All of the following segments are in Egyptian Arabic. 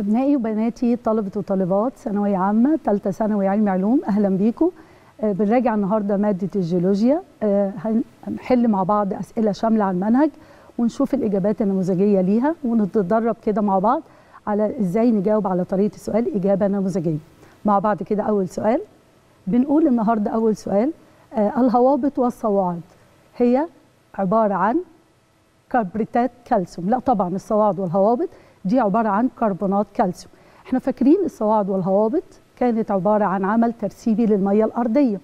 أبنائي وبناتي طلبة وطالبات ثانوية عامة ثالثة ثانوي علم علوم أهلا بيكم آه، بنراجع النهاردة مادة الجيولوجيا آه، هنحل مع بعض أسئلة شاملة على المنهج ونشوف الإجابات النموذجية ليها ونتدرب كده مع بعض على إزاي نجاوب على طريقة السؤال إجابة نموذجية مع بعض كده أول سؤال بنقول النهاردة أول سؤال آه، الهوابط والصواعد هي عبارة عن كربريتات كالسيوم لا طبعا الصواعد والهوابط دي عبارة عن كربونات كالسيوم احنا فاكرين الصواعد والهوابط كانت عبارة عن عمل ترسيبي للمية الأرضية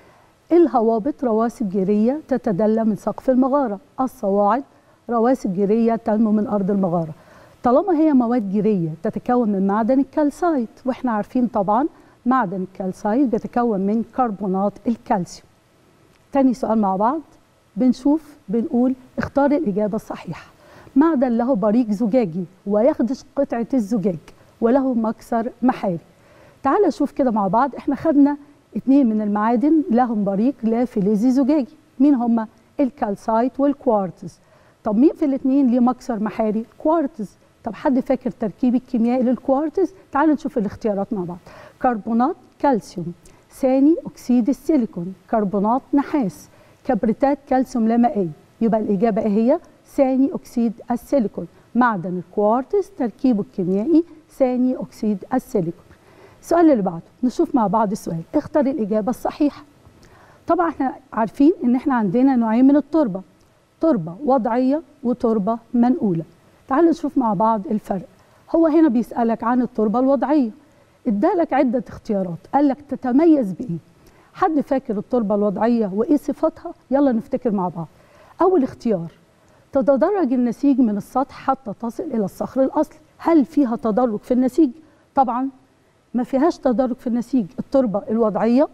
الهوابط رواسب جيرية تتدلى من سقف المغارة الصواعد رواسب جيرية تنمو من أرض المغارة طالما هي مواد جيرية تتكون من معدن الكالسايت واحنا عارفين طبعا معدن الكالسايت بيتكون من كربونات الكالسيوم تاني سؤال مع بعض بنشوف بنقول اختار الإجابة الصحيحة معدن له بريق زجاجي ويخدش قطعة الزجاج وله مكسر محاري تعال شوف كده مع بعض احنا خدنا اتنين من المعادن لهم بريق لا فلزي زجاجي مين هما الكالسايت والكوارتز طب مين في الاتنين ليه مكسر محاري كوارتز طب حد فاكر تركيب الكيميائي للكوارتز تعال نشوف الاختيارات مع بعض كربونات كالسيوم ثاني اكسيد السيليكون كربونات نحاس كبريتات كالسيوم لا مائيه يبقى الاجابه ايه هي ثاني اكسيد السيليكون معدن الكوارتز تركيبه الكيميائي ثاني اكسيد السيليكون السؤال اللي بعده نشوف مع بعض السؤال اختر الاجابه الصحيحه طبعا احنا عارفين ان احنا عندنا نوعين من التربه تربه وضعيه وتربه منقوله تعالوا نشوف مع بعض الفرق هو هنا بيسالك عن التربه الوضعيه ادالك عده اختيارات قال لك تتميز بايه حد فاكر التربه الوضعيه وايه صفاتها يلا نفتكر مع بعض اول اختيار تتدرج النسيج من السطح حتى تصل الى الصخر الاصلي هل فيها تدرج في النسيج طبعا ما فيهاش تدرج في النسيج التربه الوضعيه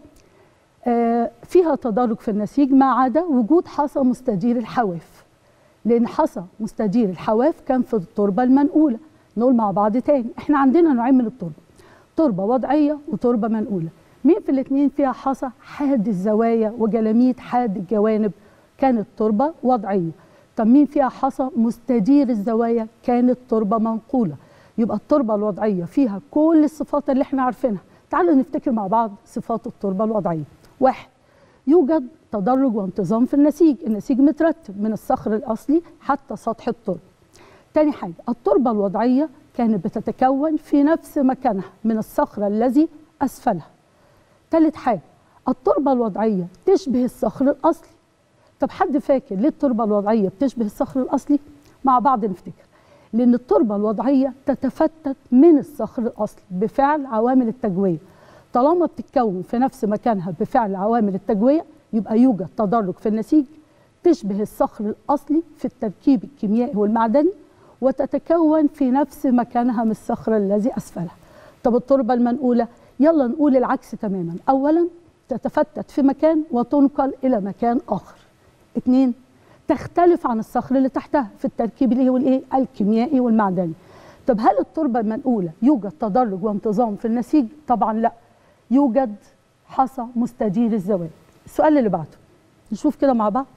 آه، فيها تدرج في النسيج ما عدا وجود حصى مستدير الحواف لان حصى مستدير الحواف كان في التربه المنقوله نقول مع بعض تاني احنا عندنا نوعين من التربه تربه وضعيه وتربه منقوله مين في الاثنين فيها حصى حاد الزوايا وجلاميد حاد الجوانب كانت تربه وضعيه طب مين فيها حصى مستدير الزوايا كانت تربه منقوله يبقى التربه الوضعيه فيها كل الصفات اللي احنا عارفينها تعالوا نفتكر مع بعض صفات التربه الوضعيه واحد يوجد تدرج وانتظام في النسيج النسيج مترتب من الصخر الاصلي حتى سطح التربه تاني حاجه التربه الوضعيه كانت بتتكون في نفس مكانها من الصخر الذي اسفلها تالت حاجه التربه الوضعيه تشبه الصخر الاصلي طب حد فاكر ليه التربه الوضعيه بتشبه الصخر الاصلي مع بعض نفتكر لان التربه الوضعيه تتفتت من الصخر الاصلي بفعل عوامل التجويه طالما بتتكون في نفس مكانها بفعل عوامل التجويه يبقى يوجد تدرج في النسيج تشبه الصخر الاصلي في التركيب الكيميائي والمعدني وتتكون في نفس مكانها من الصخر الذي اسفلها طب التربه المنقوله يلا نقول العكس تماما اولا تتفتت في مكان وتنقل الى مكان اخر اثنين تختلف عن الصخر اللي تحتها في التركيب اللي هو الايه الكيميائي والمعدني طب هل التربه المنقوله يوجد تدرج وانتظام في النسيج طبعا لا يوجد حصى مستدير الزوايا السؤال اللي بعده نشوف كده مع بعض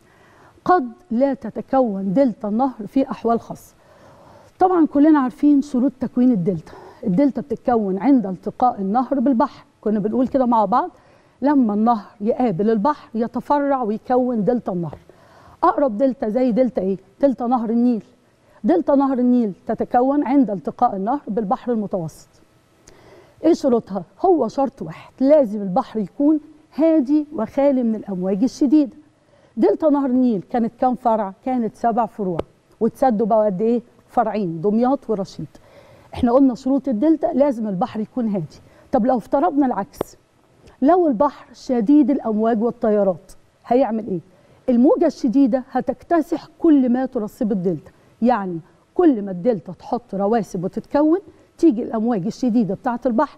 قد لا تتكون دلتا النهر في احوال خاصه طبعا كلنا عارفين شروط تكوين الدلتا الدلتا بتتكون عند التقاء النهر بالبحر كنا بنقول كده مع بعض لما النهر يقابل البحر يتفرع ويكون دلتا النهر اقرب دلتا زي دلتا ايه دلتا نهر النيل دلتا نهر النيل تتكون عند التقاء النهر بالبحر المتوسط ايه شروطها هو شرط واحد لازم البحر يكون هادي وخالي من الامواج الشديده دلتا نهر النيل كانت كام فرع كانت سبع فروع وتسدوا بقى قد ايه فرعين دمياط ورشيد احنا قلنا شروط الدلتا لازم البحر يكون هادي طب لو افترضنا العكس لو البحر شديد الامواج والتيارات هيعمل ايه الموجه الشديده هتكتسح كل ما ترسبه الدلتا يعني كل ما الدلتا تحط رواسب وتتكون تيجي الامواج الشديده بتاعه البحر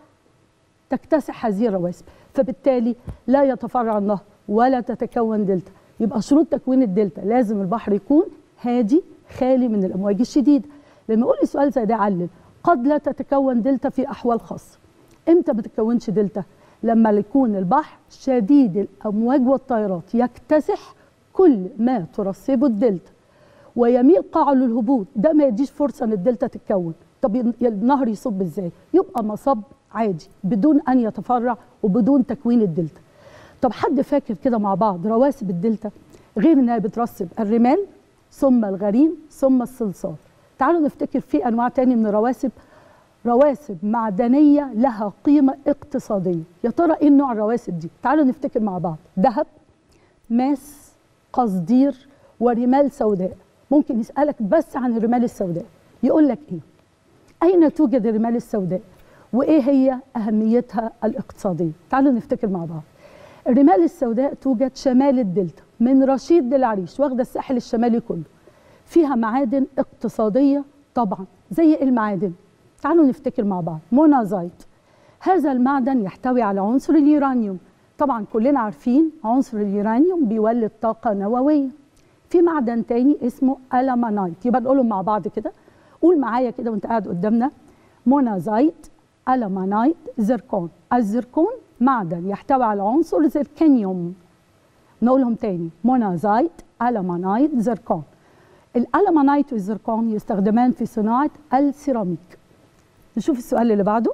تكتسح هذه الرواسب فبالتالي لا يتفرع النهر ولا تتكون دلتا يبقى شروط تكوين الدلتا لازم البحر يكون هادي خالي من الامواج الشديده لما يقول لي سؤال زي ده علل قد لا تتكون دلتا في احوال خاصه امتى ما تتكونش دلتا لما يكون البحر شديد الامواج والتيارات يكتسح كل ما ترسبه الدلتا ويميل قاعه للهبوط ده ما يديش فرصه ان الدلتا تتكون طب ين- النهر يصب ازاي يبقى مصب عادي بدون ان يتفرع وبدون تكوين الدلتا طب حد فاكر كده مع بعض رواسب الدلتا غير انها بترسب الرمال ثم الغريم ثم الصلصال تعالوا نفتكر في انواع تاني من الرواسب رواسب معدنيه لها قيمه اقتصاديه يا ترى ايه نوع الرواسب دي تعالوا نفتكر مع بعض ذهب ماس قصدير ورمال سوداء ممكن يسالك بس عن الرمال السوداء يقول لك ايه اين توجد الرمال السوداء وايه هي اهميتها الاقتصاديه تعالوا نفتكر مع بعض الرمال السوداء توجد شمال الدلتا من رشيد للعريش واخده الساحل الشمالي كله فيها معادن اقتصاديه طبعا زي المعادن تعالوا نفتكر مع بعض مونازايت هذا المعدن يحتوي على عنصر اليورانيوم طبعا كلنا عارفين عنصر اليورانيوم بيولد طاقه نوويه في معدن تاني اسمه ألمانايت يبقى نقولهم مع بعض كده قول معايا كده وانت قاعد قدامنا مونازايت ألمانايت زركون الزركون معدن يحتوي على عنصر زركنيوم نقولهم تاني مونازايت ألمانايت زركون الألمانايت والزركون يستخدمان في صناعة السيراميك نشوف السؤال اللي بعده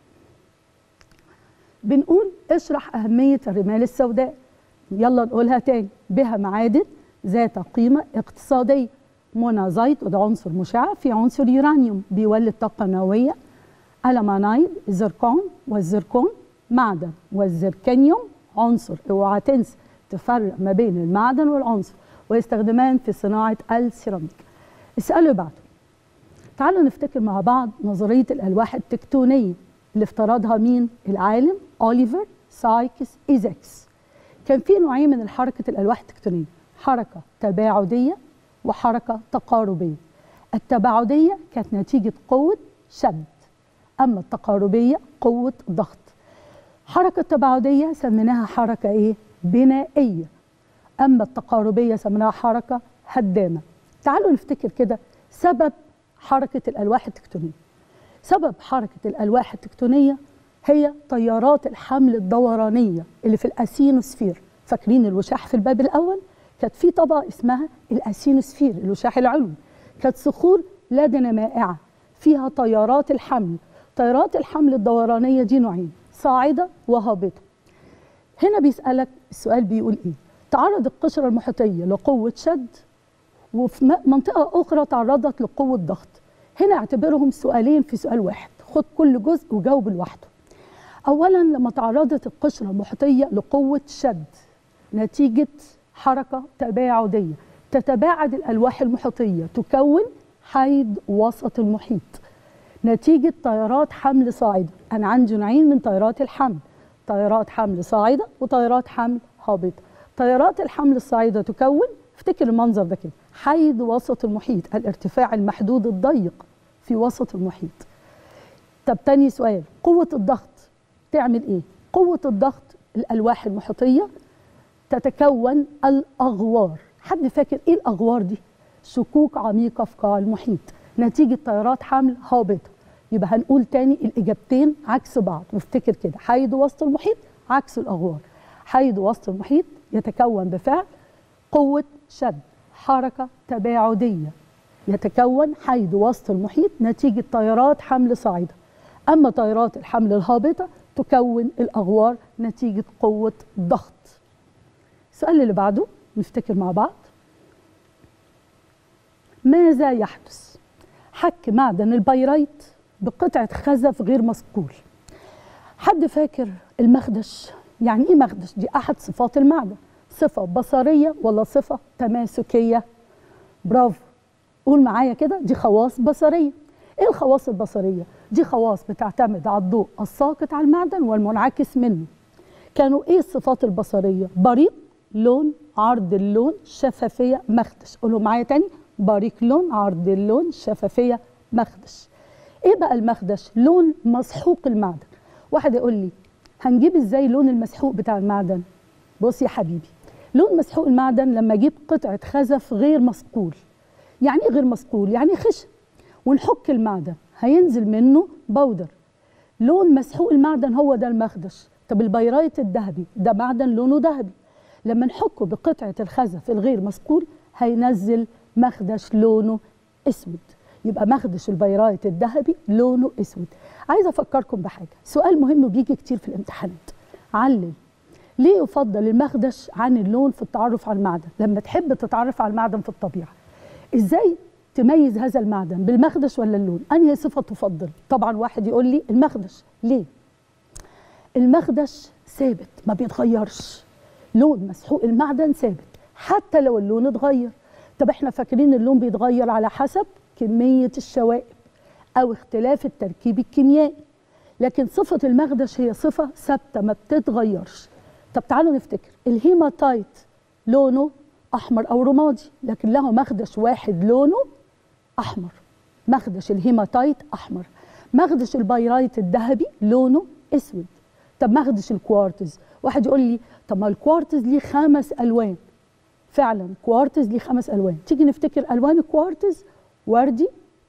بنقول اشرح أهمية الرمال السوداء يلا نقولها تاني بها معادن ذات قيمة اقتصادية مونازايت وده عنصر مشع في عنصر يورانيوم بيولد طاقة نووية ألمانايد زركون والزركون معدن والزركنيوم عنصر اوعى تنسى تفرق ما بين المعدن والعنصر ويستخدمان في صناعة السيراميك السؤال اللي بعده تعالوا نفتكر مع بعض نظرية الألواح التكتونية اللي افترضها مين؟ العالم أوليفر سايكس إيزاكس كان في نوعين من حركة الألواح التكتونية حركة تباعدية وحركة تقاربية التباعدية كانت نتيجة قوة شد أما التقاربية قوة ضغط حركة تباعدية سميناها حركة إيه؟ بنائية أما التقاربية سميناها حركة هدامة تعالوا نفتكر كده سبب حركة الألواح التكتونية سبب حركة الألواح التكتونية هي تيارات الحمل الدورانية اللي في الأسينوسفير فاكرين الوشاح في الباب الأول كانت في طبقة اسمها الأسينوسفير الوشاح العلوي كانت صخور لادنة مائعة فيها تيارات الحمل تيارات الحمل الدورانية دي نوعين صاعدة وهابطة هنا بيسألك السؤال بيقول إيه تعرض القشرة المحيطية لقوة شد وفي م- منطقة أخرى تعرضت لقوة ضغط هنا اعتبرهم سؤالين في سؤال واحد خد كل جزء وجاوب لوحده أولا لما تعرضت القشرة المحيطية لقوة شد نتيجة حركة تباعدية تتباعد الألواح المحيطية تكون حيد وسط المحيط نتيجة تيارات حمل صاعدة أنا عندي نوعين من تيارات الحمل تيارات حمل صاعدة وتيارات حمل هابطة تيارات الحمل الصاعدة تكون افتكر المنظر ده كده حيد وسط المحيط الارتفاع المحدود الضيق في وسط المحيط طب تاني سؤال قوة الضغط تعمل ايه؟ قوة الضغط الألواح المحيطية تتكون الأغوار حد فاكر ايه الأغوار دي؟ شكوك عميقة في قاع المحيط نتيجة تيارات حمل هابطة يبقى هنقول تاني الإجابتين عكس بعض نفتكر كده حيد وسط المحيط عكس الأغوار حيد وسط المحيط يتكون بفعل قوة شد حركة تباعدية يتكون حيد وسط المحيط نتيجة تيارات حمل صاعدة أما تيارات الحمل الهابطة تكون الأغوار نتيجة قوة ضغط السؤال اللي بعده نفتكر مع بعض ماذا يحدث حك معدن البيريت بقطعة خزف غير مصقول حد فاكر المخدش يعني ايه مخدش دي احد صفات المعدن صفة بصرية ولا صفة تماسكية برافو قول معايا كده دي خواص بصرية ايه الخواص البصرية دي خواص بتعتمد على الضوء الساقط على المعدن والمنعكس منه كانوا ايه الصفات البصرية بريق لون عرض اللون شفافية مخدش قولوا معايا تاني بريق لون عرض اللون شفافية مخدش ايه بقى المخدش لون مسحوق المعدن واحد يقول لي هنجيب ازاي لون المسحوق بتاع المعدن بص يا حبيبي لون مسحوق المعدن لما اجيب قطعه خزف غير مصقول يعني ايه غير مصقول يعني خشن ونحك المعدن هينزل منه بودر لون مسحوق المعدن هو ده المخدش طب البيرايت الذهبي ده معدن لونه ذهبي لما نحكه بقطعه الخزف الغير مصقول هينزل مخدش لونه اسود يبقى مخدش البيرايت الذهبي لونه اسود عايزه افكركم بحاجه سؤال مهم بيجي كتير في الامتحانات علل ليه يفضل المخدش عن اللون في التعرف على المعدن لما تحب تتعرف على المعدن في الطبيعه ازاي تميز هذا المعدن بالمخدش ولا اللون انهي صفه تفضل طبعا واحد يقول لي المخدش ليه المخدش ثابت ما بيتغيرش لون مسحوق المعدن ثابت حتى لو اللون اتغير طب احنا فاكرين اللون بيتغير على حسب كميه الشوائب او اختلاف التركيب الكيميائي لكن صفه المخدش هي صفه ثابته ما بتتغيرش طب تعالوا نفتكر الهيماتايت لونه احمر او رمادي لكن له مخدش واحد لونه احمر مخدش الهيماتايت احمر مخدش البيرايت الذهبي لونه اسود طب مخدش الكوارتز واحد يقول لي طب ما الكوارتز ليه خمس الوان فعلا كوارتز ليه خمس الوان تيجي نفتكر الوان الكوارتز وردي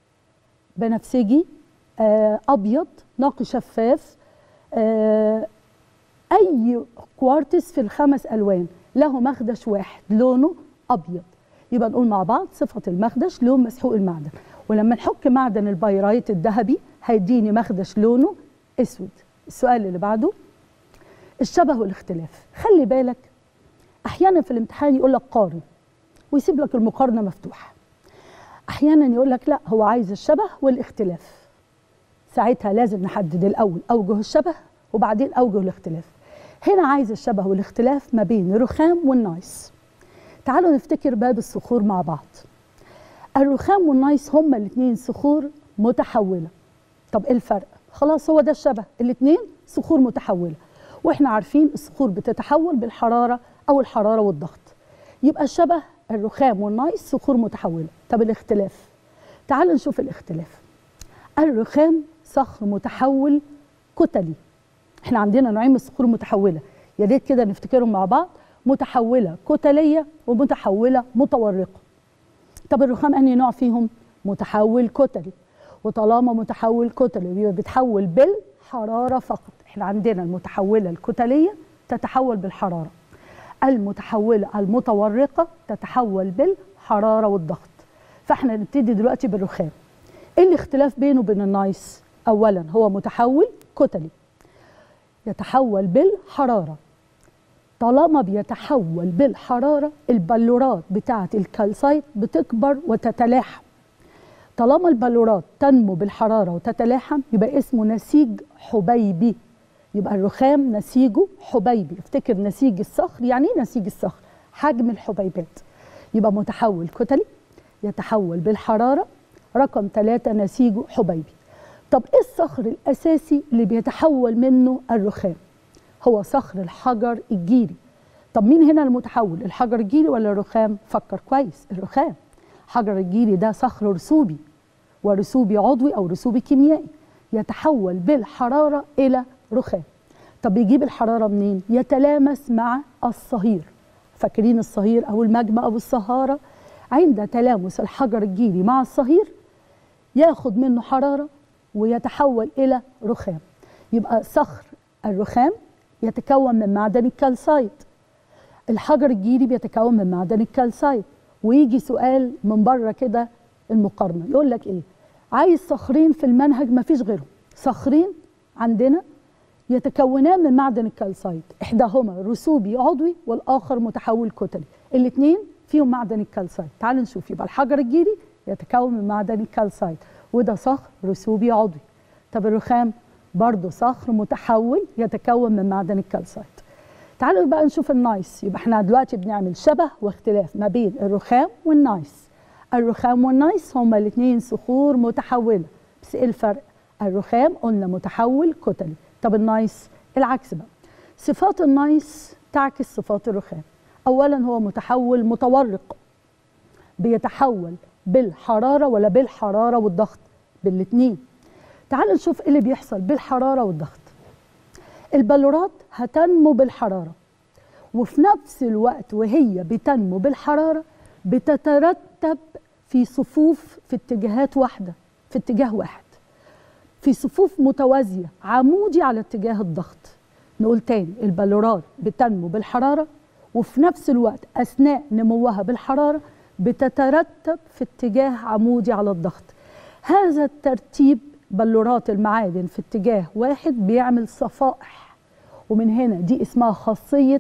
بنفسجي آه ابيض نقي شفاف آه اي كوارتز في الخمس الوان له مخدش واحد لونه ابيض يبقى نقول مع بعض صفه المخدش لون مسحوق المعدن ولما نحك معدن البيرايت الذهبي هيديني مخدش لونه اسود السؤال اللي بعده الشبه والاختلاف خلي بالك احيانا في الامتحان يقول لك قارن ويسيب لك المقارنه مفتوحه احيانا يقول لك لا هو عايز الشبه والاختلاف ساعتها لازم نحدد الاول اوجه الشبه وبعدين اوجه الاختلاف هنا عايز الشبه والاختلاف ما بين الرخام والنايس تعالوا نفتكر باب الصخور مع بعض الرخام والنايس هما الاثنين صخور متحوله طب ايه الفرق خلاص هو ده الشبه الاثنين صخور متحوله واحنا عارفين الصخور بتتحول بالحراره او الحراره والضغط يبقى الشبه الرخام والنايس صخور متحوله طب الاختلاف تعالوا نشوف الاختلاف الرخام صخر متحول كتلي احنا عندنا نوعين من الصخور المتحوله يا ريت كده نفتكرهم مع بعض متحوله كتليه ومتحوله متورقه طب الرخام انهي نوع فيهم متحول كتلي وطالما متحول كتلي بيبقى بيتحول بالحراره فقط احنا عندنا المتحوله الكتليه تتحول بالحراره المتحوله المتورقه تتحول بالحراره والضغط فاحنا نبتدي دلوقتي بالرخام ايه الاختلاف بينه وبين النايس اولا هو متحول كتلي يتحول بالحراره طالما بيتحول بالحراره البلورات بتاعه الكالسايت بتكبر وتتلاحم طالما البلورات تنمو بالحراره وتتلاحم يبقى اسمه نسيج حبيبي يبقى الرخام نسيجه حبيبي افتكر نسيج الصخر يعني ايه نسيج الصخر حجم الحبيبات يبقى متحول كتلي يتحول بالحراره رقم ثلاثة نسيجه حبيبي طب ايه الصخر الاساسي اللي بيتحول منه الرخام هو صخر الحجر الجيري طب مين هنا المتحول الحجر الجيري ولا الرخام فكر كويس الرخام حجر الجيري ده صخر رسوبي ورسوبي عضوي او رسوبي كيميائي يتحول بالحراره الى رخام طب يجيب الحراره منين يتلامس مع الصهير فاكرين الصهير او المجمع او الصهاره عند تلامس الحجر الجيري مع الصهير ياخد منه حراره ويتحول الى رخام يبقى صخر الرخام يتكون من معدن الكالسايت الحجر الجيري بيتكون من معدن الكالسايت ويجي سؤال من بره كده المقارنه يقول لك ايه عايز صخرين في المنهج ما فيش غيرهم صخرين عندنا يتكونان من معدن الكالسايت احداهما رسوبي عضوي والاخر متحول كتلي الاثنين فيهم معدن الكالسايت تعالوا نشوف يبقى الحجر الجيري يتكون من معدن الكالسايت وده صخر رسوبي عضوي طب الرخام برضه صخر متحول يتكون من معدن الكالسايت تعالوا بقى نشوف النايس يبقى احنا دلوقتي بنعمل شبه واختلاف ما بين الرخام والنايس الرخام والنايس هما الاثنين صخور متحوله بس ايه الفرق الرخام قلنا متحول كتلي طب النايس العكس بقى صفات النايس تعكس صفات الرخام اولا هو متحول متورق بيتحول بالحراره ولا بالحراره والضغط بالاثنين تعالوا نشوف ايه اللي بيحصل بالحراره والضغط البلورات هتنمو بالحراره وفي نفس الوقت وهي بتنمو بالحراره بتترتب في صفوف في اتجاهات واحده في اتجاه واحد في صفوف متوازيه عمودي على اتجاه الضغط نقول تاني البلورات بتنمو بالحراره وفي نفس الوقت اثناء نموها بالحراره بتترتب في اتجاه عمودي على الضغط هذا الترتيب بلورات المعادن في اتجاه واحد بيعمل صفائح ومن هنا دي اسمها خاصية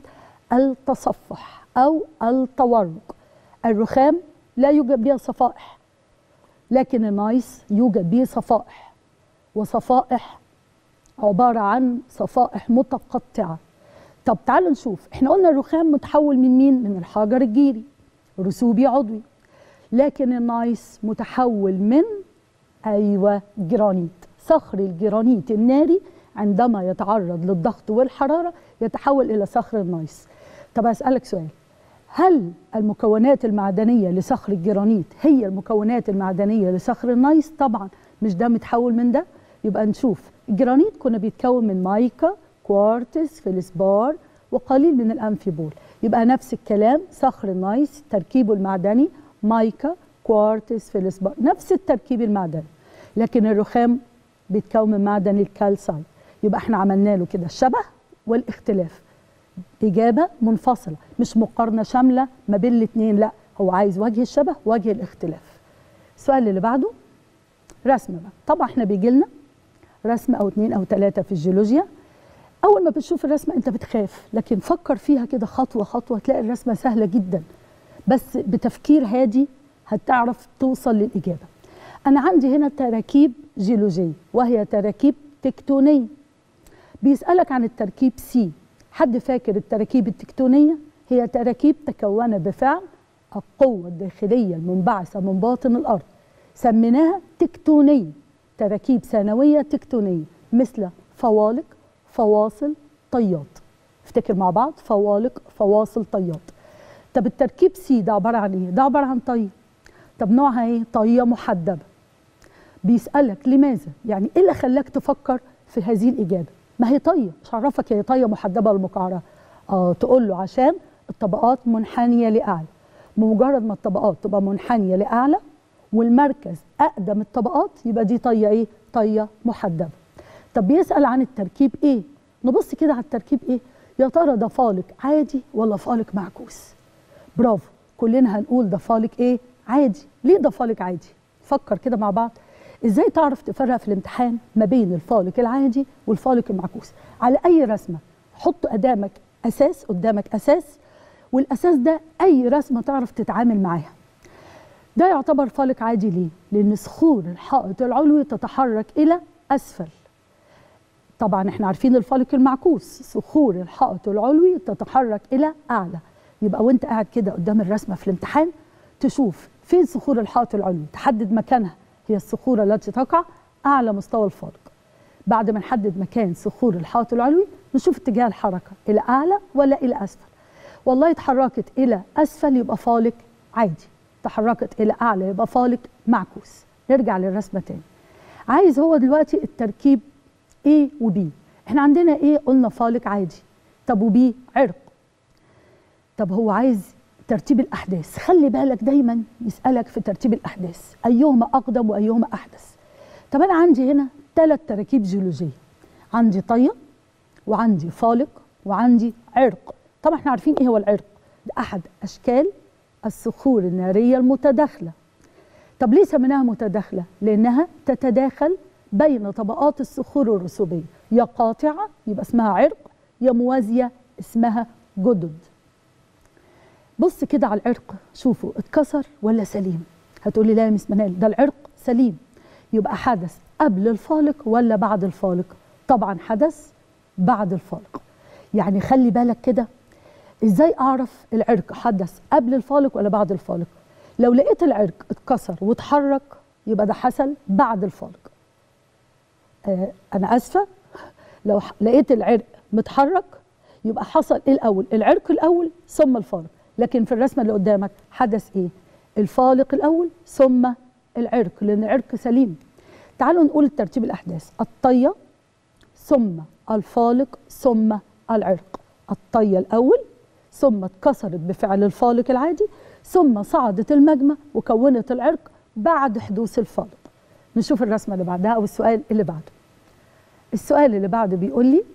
التصفح أو التورق الرخام لا يوجد بها صفائح لكن النايس يوجد به صفائح وصفائح عبارة عن صفائح متقطعة طب تعالوا نشوف احنا قلنا الرخام متحول من مين من الحجر الجيري رسوبي عضوي لكن النايس متحول من ايوه جرانيت صخر الجرانيت الناري عندما يتعرض للضغط والحراره يتحول الى صخر النايس طب اسالك سؤال هل المكونات المعدنيه لصخر الجرانيت هي المكونات المعدنيه لصخر النايس طبعا مش ده متحول من ده يبقى نشوف الجرانيت كنا بيتكون من مايكا كوارتز فلسبار وقليل من الامفيبول يبقى نفس الكلام صخر النايس تركيبه المعدني مايكا كوارتز فلسبار نفس التركيب المعدني لكن الرخام بيتكون من معدن الكالسايت يبقى احنا عملنا له كده الشبه والاختلاف إجابة منفصلة مش مقارنة شاملة ما بين الاثنين لا هو عايز وجه الشبه وجه الاختلاف السؤال اللي بعده رسمة بقى طبعا احنا بيجي لنا رسمة أو اتنين أو تلاتة في الجيولوجيا أول ما بتشوف الرسمة أنت بتخاف لكن فكر فيها كده خطوة خطوة تلاقي الرسمة سهلة جدا بس بتفكير هادي هتعرف توصل للإجابة أنا عندي هنا تراكيب جيولوجية وهي تراكيب تكتونية بيسألك عن التركيب سي حد فاكر التراكيب التكتونية هي تراكيب تكون بفعل القوة الداخلية المنبعثة من باطن الأرض سميناها تكتونية تراكيب ثانوية تكتونية مثل فوالق فواصل طيات افتكر مع بعض فوالق فواصل طيات طب التركيب سي ده عبارة عن ايه؟ ده عبارة عن طي طب نوعها ايه؟ طية محدبة بيسألك لماذا؟ يعني ايه اللي خلاك تفكر في هذه الإجابة؟ ما هي طية مش عرفك هي طية محدبة ولا مقعرة اه تقول له عشان الطبقات منحنية لأعلى بمجرد ما الطبقات تبقى منحنية لأعلى والمركز أقدم الطبقات يبقى دي طية إيه؟ طية محدبة طب بيسأل عن التركيب إيه؟ نبص كده على التركيب إيه؟ يا ترى ده فالق عادي ولا فالق معكوس؟ برافو كلنا هنقول ده فالق إيه؟ عادي ليه ده فالق عادي؟ فكر كده مع بعض ازاي تعرف تفرق في الامتحان ما بين الفالق العادي والفالق المعكوس على اي رسمه حط قدامك اساس قدامك اساس والاساس ده اي رسمه تعرف تتعامل معاها ده يعتبر فالق عادي ليه لان صخور الحائط العلوي تتحرك الى اسفل طبعا احنا عارفين الفالق المعكوس صخور الحائط العلوي تتحرك الى اعلى يبقى وانت قاعد كده قدام الرسمه في الامتحان تشوف فين صخور الحائط العلوي تحدد مكانها هي الصخور التي تقع أعلى مستوى الفالق بعد ما نحدد مكان صخور الحائط العلوي نشوف اتجاه الحركة إلى أعلى ولا إلى أسفل والله اتحركت إلى أسفل يبقى فالق عادي تحركت إلى أعلى يبقى فالق معكوس نرجع للرسمة تاني عايز هو دلوقتي التركيب A و B احنا عندنا A قلنا فالق عادي طب و B عرق طب هو عايز ترتيب الأحداث خلي بالك دايما يسألك في ترتيب الأحداث أيهما أقدم وأيهما أحدث طب أنا عندي هنا ثلاث تراكيب جيولوجية عندي طية وعندي فالق وعندي عرق طبعا احنا عارفين ايه هو العرق ده أحد أشكال الصخور النارية المتداخلة طب ليه سميناها متداخلة؟ لأنها تتداخل بين طبقات الصخور الرسوبية يا قاطعة يبقى اسمها عرق يا موازية اسمها جدد بص كده على العرق شوفوا اتكسر ولا سليم هتقولي لا يا مس منال ده العرق سليم يبقى حدث قبل الفالق ولا بعد الفالق طبعا حدث بعد الفالق يعني خلي بالك كده ازاي اعرف العرق حدث قبل الفالق ولا بعد الفالق لو لقيت العرق اتكسر واتحرك يبقى ده حصل بعد الفالق آه انا اسفه لو لقيت العرق متحرك يبقى حصل ايه الاول العرق الاول ثم الفالق لكن في الرسمه اللي قدامك حدث ايه الفالق الاول ثم العرق لان العرق سليم تعالوا نقول ترتيب الاحداث الطيه ثم الفالق ثم العرق الطيه الاول ثم اتكسرت بفعل الفالق العادي ثم صعدت المجمة وكونت العرق بعد حدوث الفالق نشوف الرسمة اللي بعدها أو السؤال اللي بعده السؤال اللي بعده بيقول لي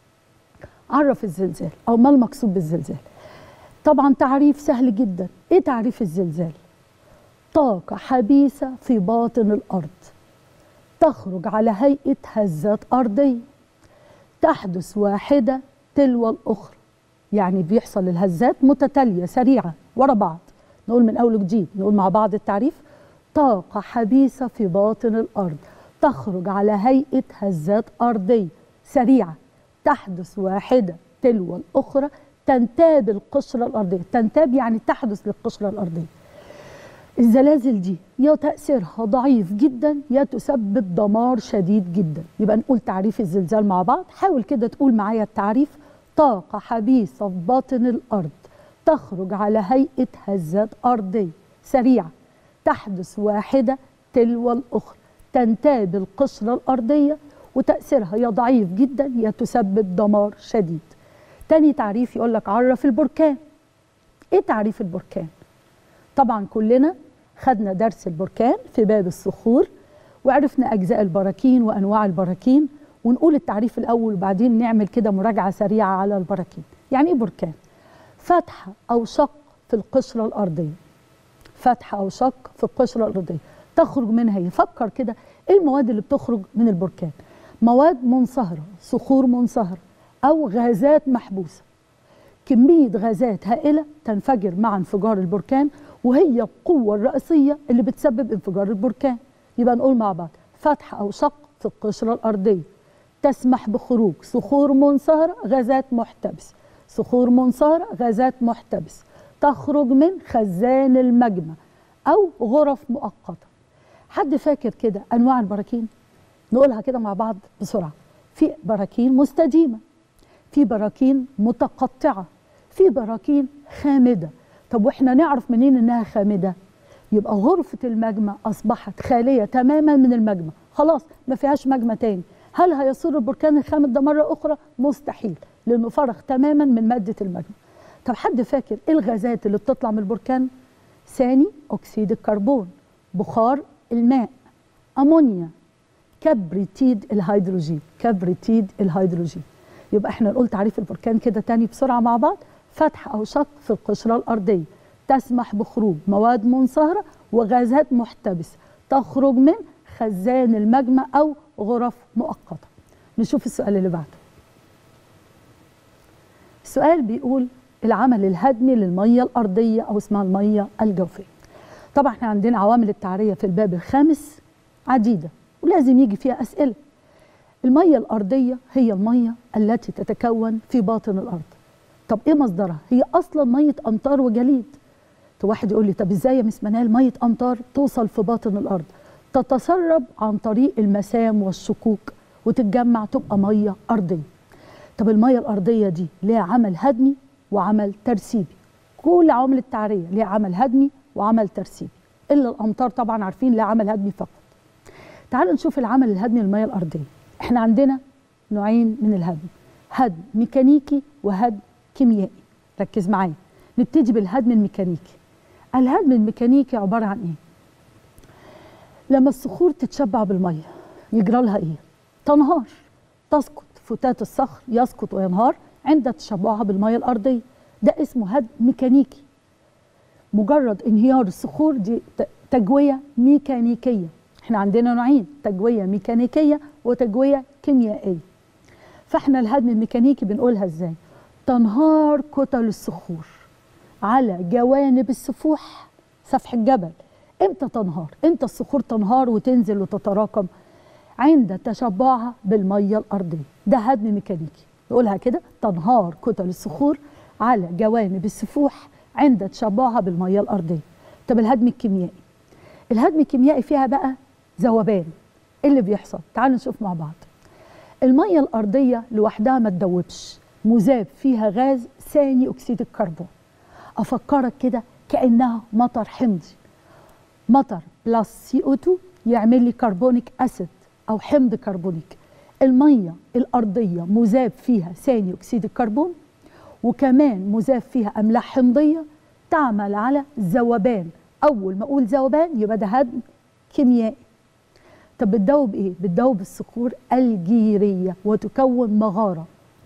عرف الزلزال أو ما المقصود بالزلزال طبعا تعريف سهل جدا ايه تعريف الزلزال طاقة حبيسة في باطن الأرض تخرج على هيئة هزات أرضية تحدث واحدة تلو الأخرى يعني بيحصل الهزات متتالية سريعة ورا بعض نقول من أول وجديد نقول مع بعض التعريف طاقة حبيسة في باطن الأرض تخرج على هيئة هزات أرضية سريعة تحدث واحدة تلو الأخرى تنتاب القشرة الأرضية تنتاب يعني تحدث للقشرة الأرضية الزلازل دي يا تأثيرها ضعيف جدا يا تسبب دمار شديد جدا يبقى نقول تعريف الزلزال مع بعض حاول كده تقول معايا التعريف طاقة حبيسة في باطن الأرض تخرج على هيئة هزات أرضية سريعة تحدث واحدة تلو الأخرى تنتاب القشرة الأرضية وتأثيرها يا ضعيف جدا يا تسبب دمار شديد تاني تعريف يقول لك عرف البركان ايه تعريف البركان طبعا كلنا خدنا درس البركان في باب الصخور وعرفنا اجزاء البراكين وانواع البراكين ونقول التعريف الاول وبعدين نعمل كده مراجعه سريعه على البراكين يعني ايه بركان فتحه او شق في القشره الارضيه فتحه او شق في القشره الارضيه تخرج منها يفكر كده ايه المواد اللي بتخرج من البركان مواد منصهره صخور منصهره او غازات محبوسه كميه غازات هائله تنفجر مع انفجار البركان وهي القوه الرئيسيه اللي بتسبب انفجار البركان يبقى نقول مع بعض فتح او شق في القشره الارضيه تسمح بخروج صخور منصهره غازات محتبسه صخور منصهره غازات محتبسه تخرج من خزان المجمع او غرف مؤقته حد فاكر كده انواع البراكين نقولها كده مع بعض بسرعه في براكين مستديمه في براكين متقطعه في براكين خامده طب واحنا نعرف منين انها خامده يبقى غرفه المجمع اصبحت خاليه تماما من المجمع خلاص ما فيهاش مجمع تاني هل هيصير البركان الخامد ده مره اخرى مستحيل لانه فرغ تماما من ماده المجمع طب حد فاكر ايه الغازات اللي بتطلع من البركان ثاني اكسيد الكربون بخار الماء امونيا كبريتيد الهيدروجين كبريتيد الهيدروجين يبقى احنا نقول تعريف البركان كده تاني بسرعه مع بعض فتح او شق في القشره الارضيه تسمح بخروج مواد منصهره وغازات محتبسه تخرج من خزان المجمع او غرف مؤقته نشوف السؤال اللي بعده السؤال بيقول العمل الهدمي للميه الارضيه او اسمها الميه الجوفيه طبعا احنا عندنا عوامل التعريه في الباب الخامس عديده ولازم يجي فيها اسئله الميه الارضيه هي الميه التي تتكون في باطن الارض طب ايه مصدرها هي اصلا ميه امطار وجليد طب واحد يقول لي طب ازاي يا مس منال ميه امطار توصل في باطن الارض تتسرب عن طريق المسام والشكوك وتتجمع تبقى ميه ارضيه طب الميه الارضيه دي ليها عمل هدمي وعمل ترسيبي كل عوامل التعريه ليها عمل هدمي وعمل ترسيبي الا الامطار طبعا عارفين لها عمل هدمي فقط تعالوا نشوف العمل الهدمي للميه الارضيه احنا عندنا نوعين من الهدم هدم ميكانيكي وهدم كيميائي ركز معايا نبتدي بالهدم الميكانيكي الهدم الميكانيكي عباره عن ايه لما الصخور تتشبع بالميه يجرى لها ايه تنهار تسقط فتات الصخر يسقط وينهار عند تشبعها بالميه الارضيه ده اسمه هدم ميكانيكي مجرد انهيار الصخور دي تجويه ميكانيكيه احنا عندنا نوعين تجويه ميكانيكيه وتجويه كيميائيه فاحنا الهدم الميكانيكي بنقولها ازاي تنهار كتل الصخور على جوانب السفوح سفح الجبل امتى تنهار امتى الصخور تنهار وتنزل وتتراكم عند تشبعها بالميه الارضيه ده هدم ميكانيكي نقولها كده تنهار كتل الصخور على جوانب السفوح عند تشبعها بالميه الارضيه طب الهدم الكيميائي الهدم الكيميائي فيها بقى ذوبان ايه اللي بيحصل تعالوا نشوف مع بعض الميه الارضيه لوحدها ما تدوبش مذاب فيها غاز ثاني اكسيد الكربون افكرك كده كانها مطر حمضي مطر بلس سي او 2 يعمل لي كربونيك اسيد او حمض كربونيك الميه الارضيه مذاب فيها ثاني اكسيد الكربون وكمان مذاب فيها املاح حمضيه تعمل على ذوبان اول ما اقول ذوبان يبقى ده هدم كيميائي طب بتدوب ايه بتدوب الصخور الجيريه وتكون مغاره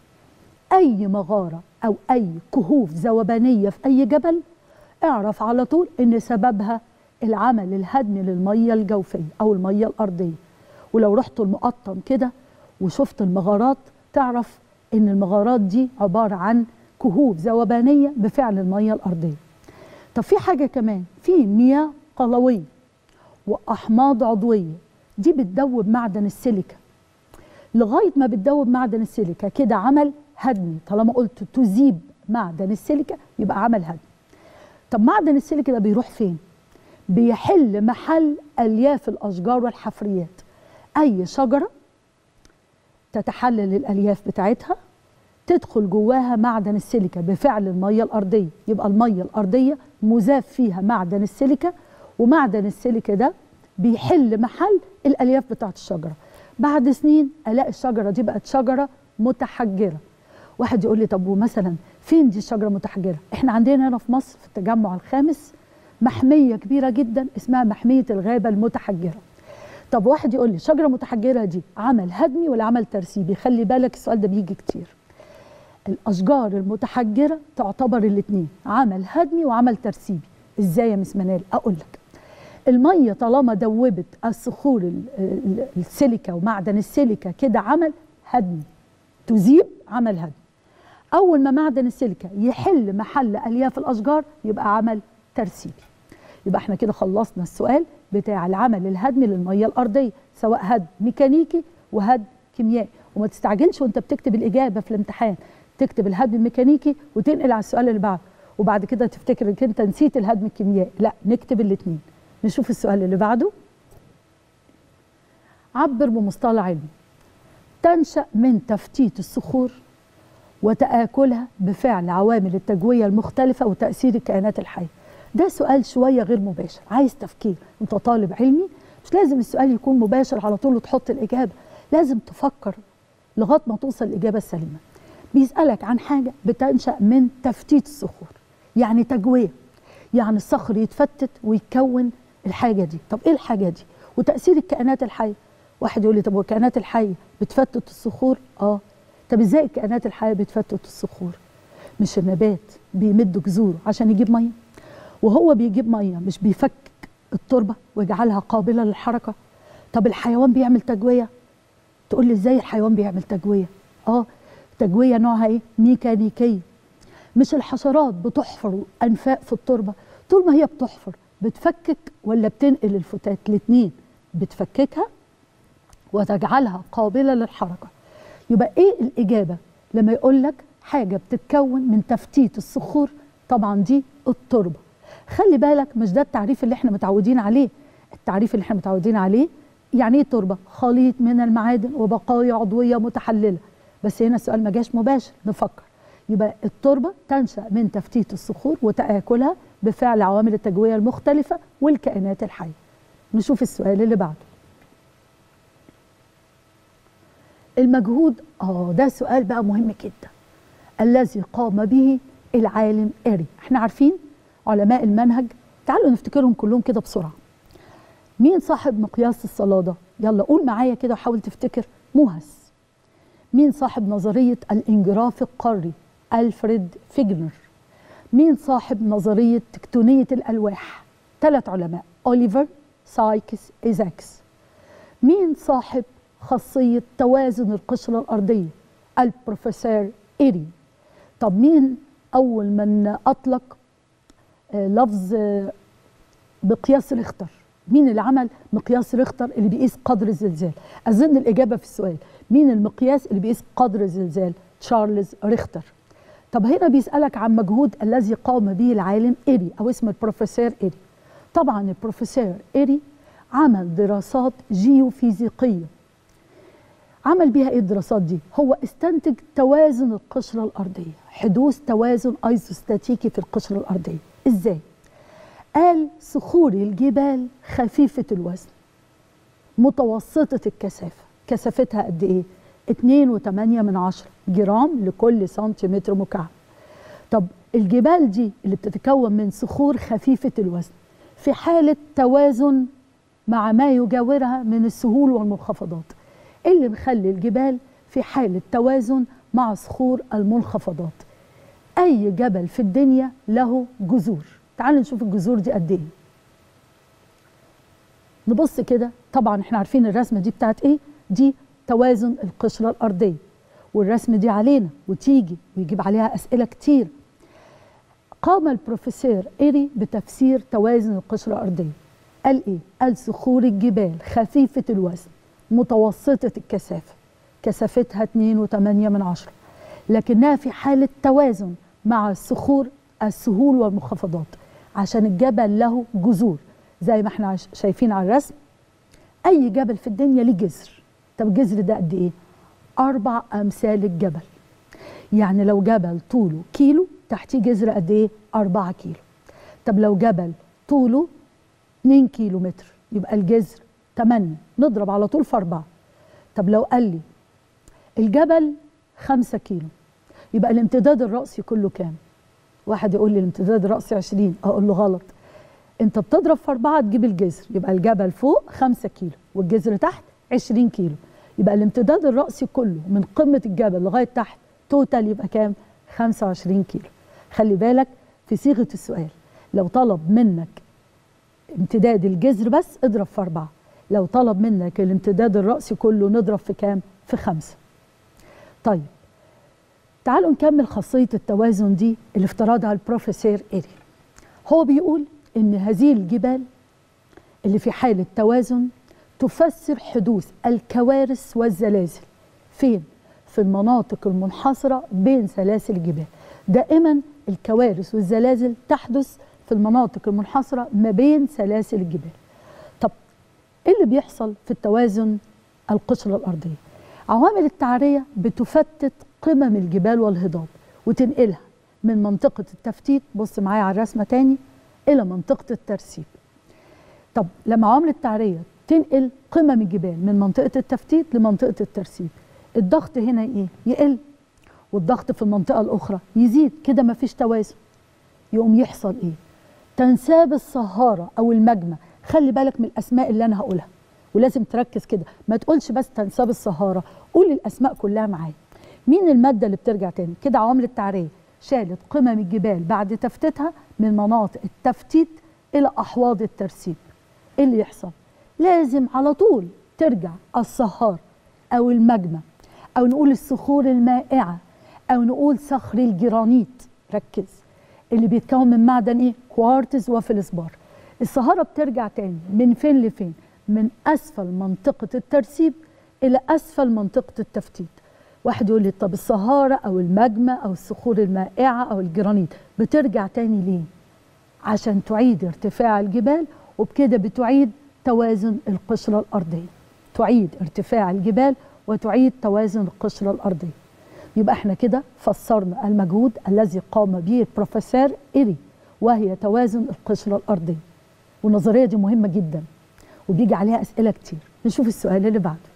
اي مغاره او اي كهوف ذوبانيه في اي جبل اعرف على طول ان سببها العمل الهدمي للميه الجوفيه او الميه الارضيه ولو رحت المقطم كده وشفت المغارات تعرف ان المغارات دي عباره عن كهوف ذوبانيه بفعل الميه الارضيه طب في حاجه كمان في مياه قلويه واحماض عضويه دي بتدوب معدن السيليكا لغايه ما بتدوب معدن السيليكا كده عمل هدمي طالما قلت تذيب معدن السيليكا يبقى عمل هدمي طب معدن السيليكا ده بيروح فين بيحل محل الياف الاشجار والحفريات اي شجره تتحلل الالياف بتاعتها تدخل جواها معدن السيليكا بفعل الميه الارضيه يبقى الميه الارضيه مذاب فيها معدن السيليكا ومعدن السيليكا ده بيحل محل الالياف بتاعت الشجره بعد سنين الاقي الشجره دي بقت شجره متحجره واحد يقول لي طب ومثلا فين دي الشجره متحجره احنا عندنا هنا في مصر في التجمع الخامس محميه كبيره جدا اسمها محميه الغابه المتحجره طب واحد يقول لي الشجره المتحجره دي عمل هدمي ولا عمل ترسيبي خلي بالك السؤال ده بيجي كتير الاشجار المتحجره تعتبر الاثنين عمل هدمي وعمل ترسيبي ازاي يا مس منال اقول لك الميه طالما دوبت الصخور السيليكا ومعدن السيليكا كده عمل هدمي تذيب عمل هدمي اول ما معدن السيليكا يحل محل الياف الاشجار يبقى عمل ترسيبي يبقى احنا كده خلصنا السؤال بتاع العمل الهدمي للميه الارضيه سواء هدم ميكانيكي وهدم كيميائي وما تستعجلش وانت بتكتب الاجابه في الامتحان تكتب الهدم الميكانيكي وتنقل على السؤال اللي بعده وبعد كده تفتكر انك انت نسيت الهدم الكيميائي لا نكتب الاثنين نشوف السؤال اللي بعده عبر بمصطلح علمي تنشا من تفتيت الصخور وتآكلها بفعل عوامل التجوية المختلفة وتأثير الكائنات الحية ده سؤال شوية غير مباشر عايز تفكير انت طالب علمي مش لازم السؤال يكون مباشر على طول وتحط الإجابة لازم تفكر لغاية ما توصل الإجابة السليمة بيسألك عن حاجة بتنشأ من تفتيت الصخور يعني تجوية يعني الصخر يتفتت ويتكون الحاجة دي طب ايه الحاجة دي وتأثير الكائنات الحية واحد يقول لي طب والكائنات الحية بتفتت الصخور اه طب ازاي الكائنات الحيه بتفتت الصخور مش النبات بيمد جذوره عشان يجيب ميه وهو بيجيب ميه مش بيفك التربه ويجعلها قابله للحركه طب الحيوان بيعمل تجويه تقول لي ازاي الحيوان بيعمل تجويه اه تجويه نوعها ايه ميكانيكيه مش الحشرات بتحفر انفاق في التربه طول ما هي بتحفر بتفكك ولا بتنقل الفتات الاثنين بتفككها وتجعلها قابله للحركه يبقى ايه الاجابه لما يقول لك حاجه بتتكون من تفتيت الصخور طبعا دي التربه خلي بالك مش ده التعريف اللي احنا متعودين عليه التعريف اللي احنا متعودين عليه يعني ايه تربه خليط من المعادن وبقايا عضويه متحلله بس هنا السؤال ما جاش مباشر نفكر يبقى التربه تنشا من تفتيت الصخور وتاكلها بفعل عوامل التجويه المختلفه والكائنات الحيه نشوف السؤال اللي بعده المجهود اه ده سؤال بقى مهم جدا الذي قام به العالم إيري احنا عارفين علماء المنهج تعالوا نفتكرهم كلهم كده بسرعة مين صاحب مقياس الصلادة يلا قول معايا كده وحاول تفتكر موهس مين صاحب نظرية الانجراف القاري ألفريد فيجنر مين صاحب نظرية تكتونية الألواح ثلاث علماء أوليفر سايكس إيزاكس مين صاحب خاصية توازن القشرة الأرضية البروفيسور إيري طب مين أول من أطلق لفظ مقياس ريختر مين اللي عمل مقياس ريختر اللي بيقيس قدر الزلزال أظن الإجابة في السؤال مين المقياس اللي بيقيس قدر الزلزال تشارلز ريختر طب هنا بيسألك عن مجهود الذي قام به العالم إيري أو اسم البروفيسور إيري طبعا البروفيسور إيري عمل دراسات جيوفيزيقيه عمل بيها ايه الدراسات دي؟ هو استنتج توازن القشره الارضيه، حدوث توازن ايزوستاتيكي في القشره الارضيه، ازاي؟ قال صخور الجبال خفيفه الوزن متوسطه الكثافه، كثافتها قد ايه؟ 2.8 من عشرة جرام لكل سنتيمتر مكعب. طب الجبال دي اللي بتتكون من صخور خفيفه الوزن في حاله توازن مع ما يجاورها من السهول والمنخفضات. اللي مخلي الجبال في حالة توازن مع صخور المنخفضات أي جبل في الدنيا له جذور تعالوا نشوف الجذور دي قد إيه نبص كده طبعا احنا عارفين الرسمه دي بتاعت ايه دي توازن القشره الارضيه والرسم دي علينا وتيجي ويجيب عليها اسئله كتير قام البروفيسور ايري بتفسير توازن القشره الارضيه قال ايه قال صخور الجبال خفيفه الوزن متوسطه الكثافه كثافتها 2.8 من عشرة لكنها في حاله توازن مع الصخور السهول والمنخفضات عشان الجبل له جذور زي ما احنا شايفين على الرسم اي جبل في الدنيا ليه جذر طب الجذر ده قد ايه اربع امثال الجبل يعني لو جبل طوله كيلو تحتيه جذر قد ايه 4 كيلو طب لو جبل طوله 2 كيلو متر يبقى الجذر 8 نضرب على طول في 4 طب لو قال لي الجبل 5 كيلو يبقى الامتداد الرأسي كله كام واحد يقول لي الامتداد الرأسي 20 اقول له غلط انت بتضرب في 4 تجيب الجذر يبقى الجبل فوق 5 كيلو والجذر تحت 20 كيلو يبقى الامتداد الرأسي كله من قمة الجبل لغاية تحت توتال يبقى كام 25 كيلو خلي بالك في صيغة السؤال لو طلب منك امتداد الجذر بس اضرب في أربعة لو طلب منك الامتداد الرأسي كله نضرب في كام في خمسة طيب تعالوا نكمل خاصية التوازن دي اللي افترضها البروفيسور إيري هو بيقول إن هذه الجبال اللي في حالة توازن تفسر حدوث الكوارث والزلازل فين؟ في المناطق المنحصرة بين سلاسل الجبال دائما الكوارث والزلازل تحدث في المناطق المنحصرة ما بين سلاسل الجبال طب ايه اللي بيحصل في التوازن القشرة الأرضية عوامل التعرية بتفتت قمم الجبال والهضاب وتنقلها من منطقة التفتيت بص معايا على الرسمة تاني إلى منطقة الترسيب طب لما عوامل التعرية تنقل قمم الجبال من منطقة التفتيت لمنطقة الترسيب الضغط هنا ايه يقل والضغط في المنطقة الأخرى يزيد كده مفيش توازن يقوم يحصل ايه تنساب الصهارة أو المجمة خلي بالك من الأسماء اللي أنا هقولها ولازم تركز كده ما تقولش بس تنساب الصهارة قول الأسماء كلها معايا مين المادة اللي بترجع تاني كده عوامل التعرية شالت قمم الجبال بعد تفتيتها من مناطق التفتيت إلى أحواض الترسيب إيه اللي يحصل لازم على طول ترجع الصهار أو المجمة أو نقول الصخور المائعة أو نقول صخر الجرانيت ركز اللي بيتكون من معدن إيه؟ كوارتز وفلسبار الصهارة بترجع تاني من فين لفين؟ من أسفل منطقة الترسيب إلى أسفل منطقة التفتيت واحد يقول لي طب الصهارة أو المجمة أو الصخور المائعة أو الجرانيت بترجع تاني ليه؟ عشان تعيد ارتفاع الجبال وبكده بتعيد توازن القشرة الأرضية تعيد ارتفاع الجبال وتعيد توازن القشرة الأرضية يبقى احنا كده فسرنا المجهود الذي قام به البروفيسور إيري وهي توازن القشرة الأرضية والنظرية دي مهمة جدا وبيجي عليها أسئلة كتير نشوف السؤال اللي بعده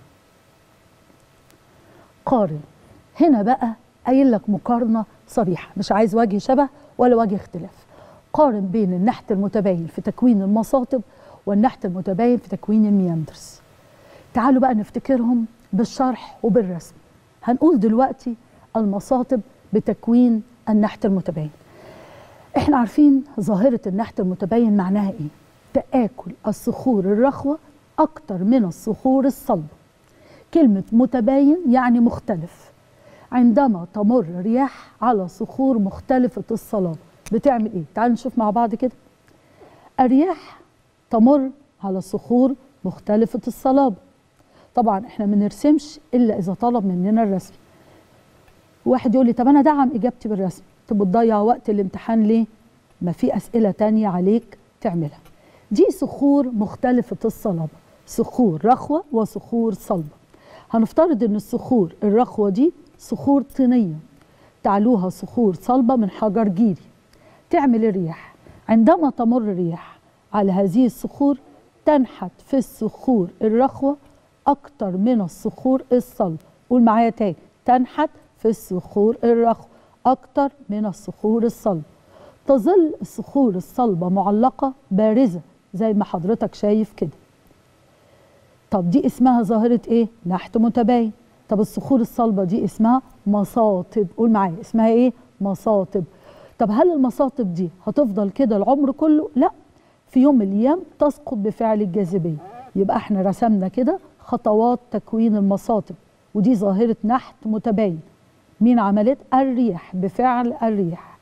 قارن هنا بقى قايل لك مقارنة صريحة مش عايز وجه شبه ولا وجه اختلاف قارن بين النحت المتباين في تكوين المصاطب والنحت المتباين في تكوين المياندرز تعالوا بقى نفتكرهم بالشرح وبالرسم هنقول دلوقتي المصاطب بتكوين النحت المتباين احنا عارفين ظاهرة النحت المتباين معناها ايه تآكل الصخور الرخوة أكتر من الصخور الصلبة كلمة متباين يعني مختلف عندما تمر رياح على صخور مختلفة الصلابة بتعمل ايه تعالوا نشوف مع بعض كده الرياح تمر على صخور مختلفة الصلابة طبعا احنا ما نرسمش الا اذا طلب مننا الرسم واحد يقول لي طب انا دعم اجابتي بالرسم طب بتضيع وقت الامتحان ليه ما في اسئله تانية عليك تعملها دي صخور مختلفه الصلابه صخور رخوه وصخور صلبه هنفترض ان الصخور الرخوه دي صخور طينيه تعلوها صخور صلبه من حجر جيري تعمل الرياح عندما تمر الرياح على هذه الصخور تنحت في الصخور الرخوه أكتر من الصخور الصلبة قول معايا تاني تنحت في الصخور الرخوة أكتر من الصخور الصلبة تظل الصخور الصلبة معلقة بارزة زي ما حضرتك شايف كده طب دي اسمها ظاهرة ايه؟ نحت متباين طب الصخور الصلبة دي اسمها مصاطب قول معايا اسمها ايه؟ مصاطب طب هل المصاطب دي هتفضل كده العمر كله؟ لا في يوم من الايام تسقط بفعل الجاذبيه يبقى احنا رسمنا كده خطوات تكوين المصاطب ودي ظاهره نحت متباين مين عملت الريح بفعل الريح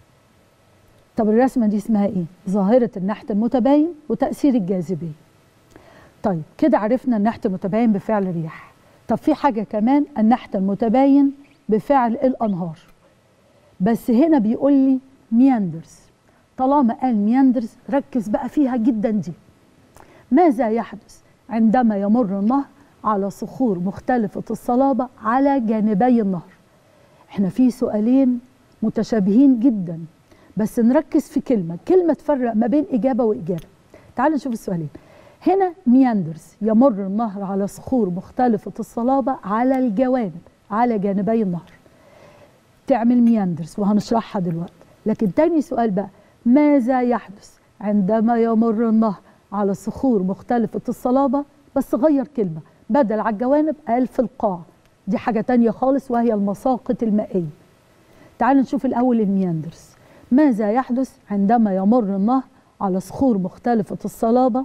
طب الرسمه دي اسمها ايه ظاهره النحت المتباين وتاثير الجاذبيه طيب كده عرفنا النحت المتباين بفعل الريح طب في حاجه كمان النحت المتباين بفعل الانهار بس هنا بيقول لي مياندرز طالما قال مياندرز ركز بقى فيها جدا دي ماذا يحدث عندما يمر النهر على صخور مختلفة الصلابة على جانبي النهر احنا في سؤالين متشابهين جدا بس نركز في كلمة كلمة تفرق ما بين إجابة وإجابة تعالوا نشوف السؤالين هنا مياندرز يمر النهر على صخور مختلفة الصلابة على الجوانب على جانبي النهر تعمل مياندرز وهنشرحها دلوقتي لكن تاني سؤال بقى ماذا يحدث عندما يمر النهر على صخور مختلفة الصلابة بس غير كلمة بدل على الجوانب قال في القاع دي حاجة تانية خالص وهي المساقط المائية تعالوا نشوف الأول المياندرز ماذا يحدث عندما يمر النهر على صخور مختلفة الصلابة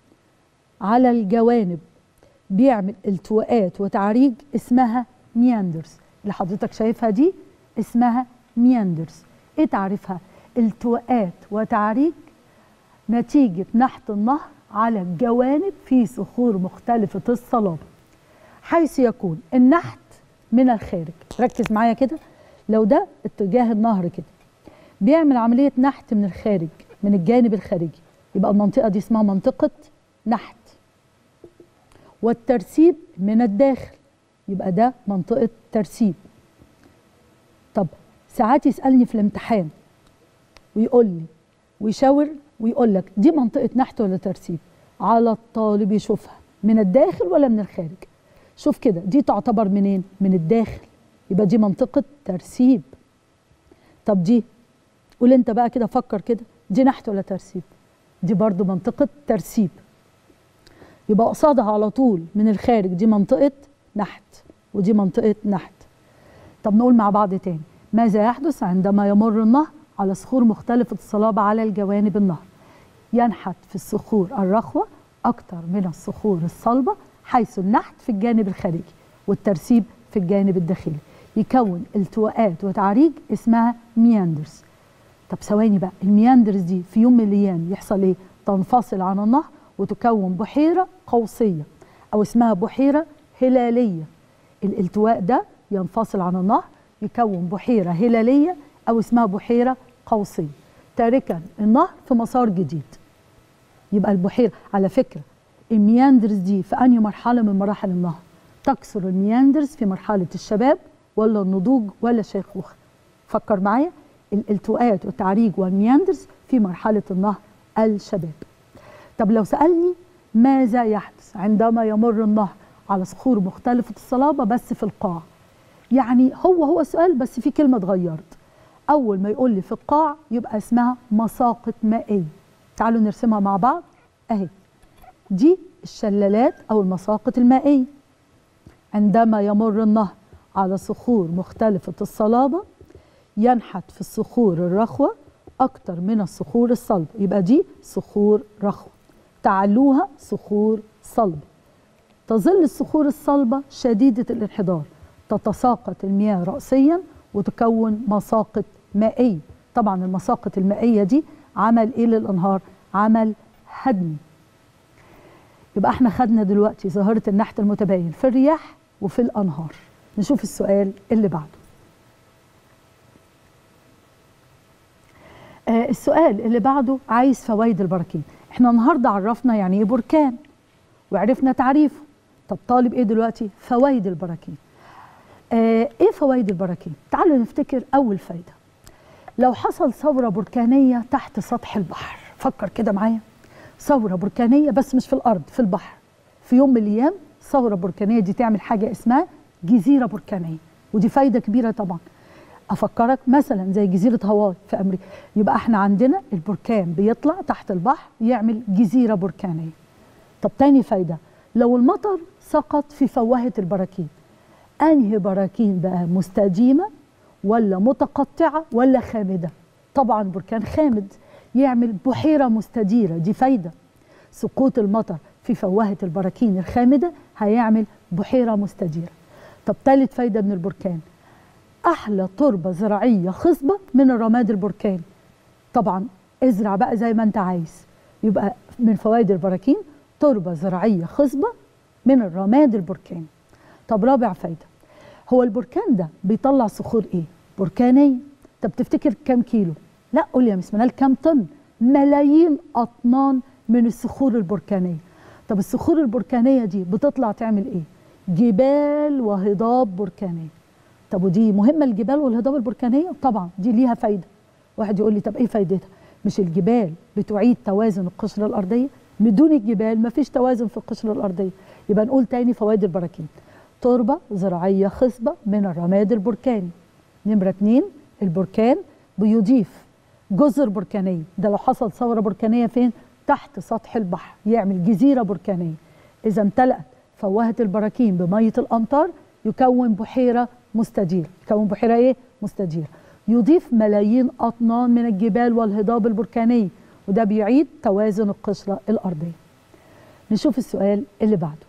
على الجوانب بيعمل التواءات وتعريج اسمها مياندرز اللي حضرتك شايفها دي اسمها مياندرز ايه تعريفها التواءات وتعريج نتيجة نحت النهر على الجوانب في صخور مختلفة الصلابة حيث يكون النحت من الخارج ركز معايا كده لو ده اتجاه النهر كده بيعمل عملية نحت من الخارج من الجانب الخارجي يبقى المنطقة دي اسمها منطقة نحت والترسيب من الداخل يبقى ده منطقة ترسيب طب ساعات يسألني في الامتحان ويقول لي ويشاور ويقول لك دي منطقة نحت ولا ترسيب على الطالب يشوفها من الداخل ولا من الخارج شوف كده دي تعتبر منين من الداخل يبقى دي منطقة ترسيب طب دي قول انت بقى كده فكر كده دي نحت ولا ترسيب دي برضو منطقة ترسيب يبقى قصادها على طول من الخارج دي منطقة نحت ودي منطقة نحت طب نقول مع بعض تاني ماذا يحدث عندما يمر النهر على صخور مختلفة الصلابة على الجوانب النهر ينحت في الصخور الرخوة أكثر من الصخور الصلبة حيث النحت في الجانب الخارجي والترسيب في الجانب الداخلي يكون التواءات وتعريج اسمها مياندرز طب ثواني بقى المياندرز دي في يوم من الايام يحصل ايه تنفصل عن النهر وتكون بحيره قوسيه او اسمها بحيره هلاليه الالتواء ده ينفصل عن النهر يكون بحيره هلاليه او اسمها بحيره قوسيه تاركا النهر في مسار جديد يبقى البحيره على فكره المياندرز دي في انهي مرحله من مراحل النهر تكثر المياندرز في مرحله الشباب ولا النضوج ولا الشيخوخه فكر معايا الالتواءات والتعريج والمياندرز في مرحله النهر الشباب طب لو سالني ماذا يحدث عندما يمر النهر على صخور مختلفه الصلابه بس في القاع يعني هو هو سؤال بس في كلمه اتغيرت اول ما يقول لي في القاع يبقى اسمها مساقط مائيه تعالوا نرسمها مع بعض اهي دي الشلالات او المساقط المائيه عندما يمر النهر على صخور مختلفه الصلابه ينحت في الصخور الرخوه اكتر من الصخور الصلبه يبقى دي صخور رخوه تعلوها صخور صلبه تظل الصخور الصلبه شديده الانحدار تتساقط المياه رأسيا وتكون مساقط مائية طبعا المساقط المائية دي عمل ايه للانهار عمل هدمي يبقى احنا خدنا دلوقتي ظاهرة النحت المتباين في الرياح وفي الانهار نشوف السؤال اللي بعده آه السؤال اللي بعده عايز فوائد البراكين احنا النهارده عرفنا يعني ايه بركان وعرفنا تعريفه طب طالب ايه دلوقتي فوائد البراكين آه ايه فوائد البراكين تعالوا نفتكر اول فايده لو حصل ثوره بركانيه تحت سطح البحر فكر كده معايا ثوره بركانيه بس مش في الارض في البحر في يوم من الايام ثوره بركانيه دي تعمل حاجه اسمها جزيره بركانيه ودي فايده كبيره طبعا افكرك مثلا زي جزيره هاواي في امريكا يبقى احنا عندنا البركان بيطلع تحت البحر يعمل جزيره بركانيه طب تاني فايده لو المطر سقط في فوهه البراكين انهي براكين بقى مستديمه ولا متقطعه ولا خامده طبعا بركان خامد يعمل بحيره مستديره دي فايده سقوط المطر في فوهه البراكين الخامده هيعمل بحيره مستديره طب ثالث فايده من البركان احلى تربه زراعيه خصبه من الرماد البركاني طبعا ازرع بقى زي ما انت عايز يبقى من فوائد البراكين تربه زراعيه خصبه من الرماد البركاني طب رابع فايده هو البركان ده بيطلع صخور ايه بركانيه طب تفتكر كام كيلو لا قول يا مس منال كام طن ملايين اطنان من الصخور البركانيه طب الصخور البركانيه دي بتطلع تعمل ايه جبال وهضاب بركانيه طب ودي مهمه الجبال والهضاب البركانيه طبعا دي ليها فايده واحد يقول لي طب ايه فايدتها مش الجبال بتعيد توازن القشره الارضيه بدون الجبال مفيش توازن في القشره الارضيه يبقى نقول تاني فوائد البراكين تربه زراعيه خصبه من الرماد البركاني نمره اتنين البركان بيضيف جزر بركانيه ده لو حصل ثوره بركانيه فين تحت سطح البحر يعمل جزيره بركانيه اذا امتلأت فوهه البراكين بميه الامطار يكون بحيره مستديره يكون بحيره ايه مستديره يضيف ملايين اطنان من الجبال والهضاب البركانيه وده بيعيد توازن القشره الارضيه نشوف السؤال اللي بعده